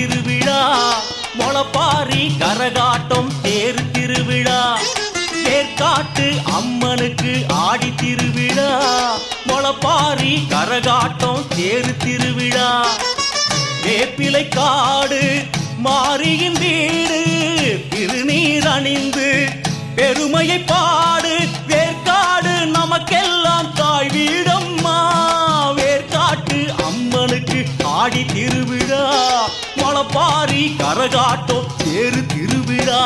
திருவிழா மொளப்பாரி கரகாட்டம் தேர் திருவிழா ஏற்காட்டு அம்மனுக்கு ஆடி திருவிழா மொளப்பாரி கரகாட்டம் தேர் திருவிழா வேப்பிலை காடு மாரியின் வீடு திருநீர் அணிந்து பெருமையை பாடு வேர்க்காடு நமக்கெல்லாம் தாய் வீடம்மா வேர்க்காட்டு அம்மனுக்கு ஆடி திருவிழா மொளப்பாரி கரகாட்டம் தேரு திருவிழா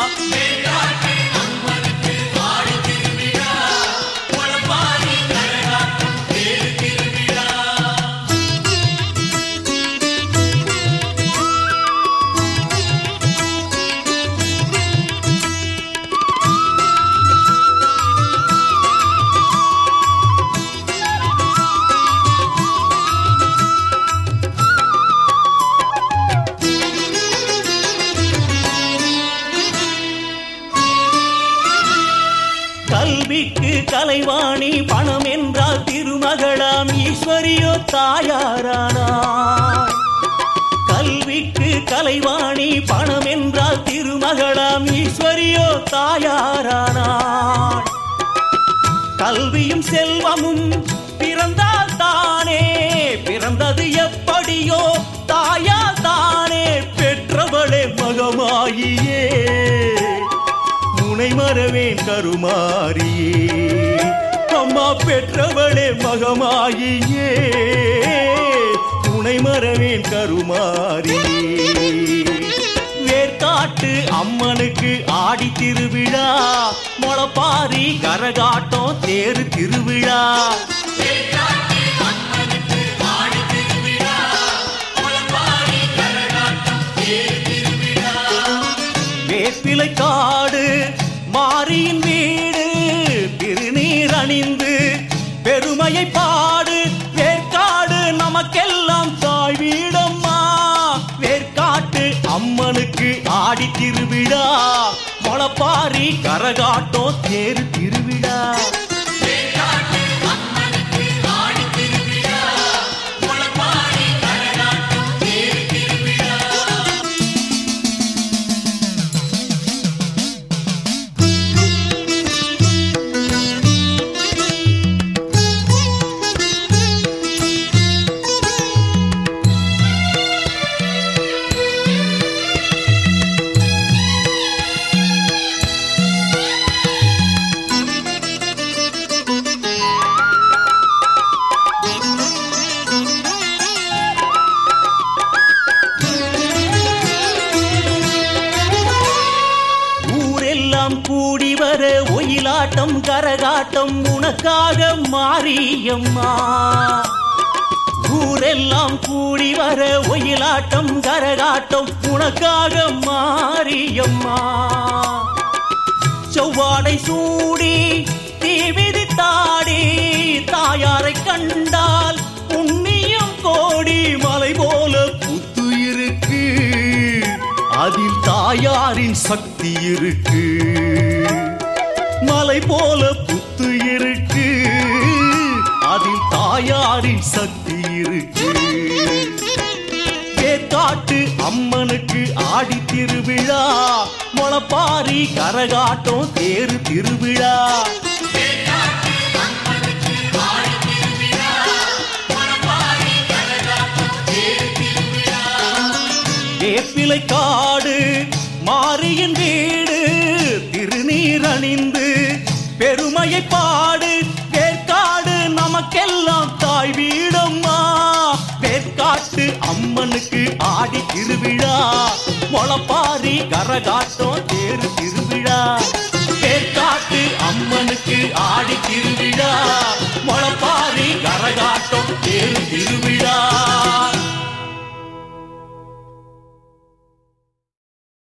கல்விக்கு கலைவாணி பணம் என்றால் திருமகளாம் ஈஸ்வரியோ தாயாரானார் கல்விக்கு கலைவாணி பணம் என்றால் திருமகளாம் ஈஸ்வரியோ தாயாரானார் கல்வியும் செல்வமும் பிறந்தால் தானே பிறந்தது எப்படியோ தாயால் தானே பெற்றவளே மகமாயியே முனை மறவேன் கருமாரியே அம்மா பெற்றவளே மகமாயியே துணை மறவேன் கருமாரியே வேர்க்காட்டு அம்மனுக்கு ஆடி திருவிழா மொளப்பாரி கரகாட்டம் தேரு திருவிழா வேப்பிலை காடு மாரியின் வீடு திருநீர் அணிந்து பெருமையை பாடு வேர்க்காடு நமக்கெல்லாம் தாய் வீடம்மா வேர்க்காட்டு அம்மனுக்கு ஆடி திருவிழா மொளப்பாரி கரகாட்டம் தேரு திருவிழா ஊரெல்லாம் கூடி வர ஒயிலாட்டம் கரகாட்டம் உனக்காக மாரியம்மா ஊரெல்லாம் கூடி வர ஒயிலாட்டம் கரகாட்டம் உனக்காக மாரியம்மா செவ்வாடை சூடி தீவிதி தாடி தாயாரை கண்டால் புண்ணியம் கோடி மலை போல புத்து இருக்கு அதில் தாயாரின் சக்தி இருக்கு மலை போல புத்து இருக்கு அதில் தாயாரின் சக்தி இருக்கு ஏற்காட்டு அம்மனுக்கு ஆடி திருவிழா மொளப்பாரி கரகாட்டம் தேரு திருவிழா வேப்பிலை காடு மாரியின் வீடு திருநீர் அணிந்து பெருமையை பாடு வேர்க்காடு நமக்கெல்லாம் தாய் வீடம்மா வேர்க்காட்டு அம்மனுக்கு ஆடி திருவிழா மொளப்பாரி கரகாட்டம் தேரு திருவிழா வேர்க்காட்டு அம்மனுக்கு ஆடி திருவிழா மொளப்பாரி கரகாட்டம் தேரு திருவிழா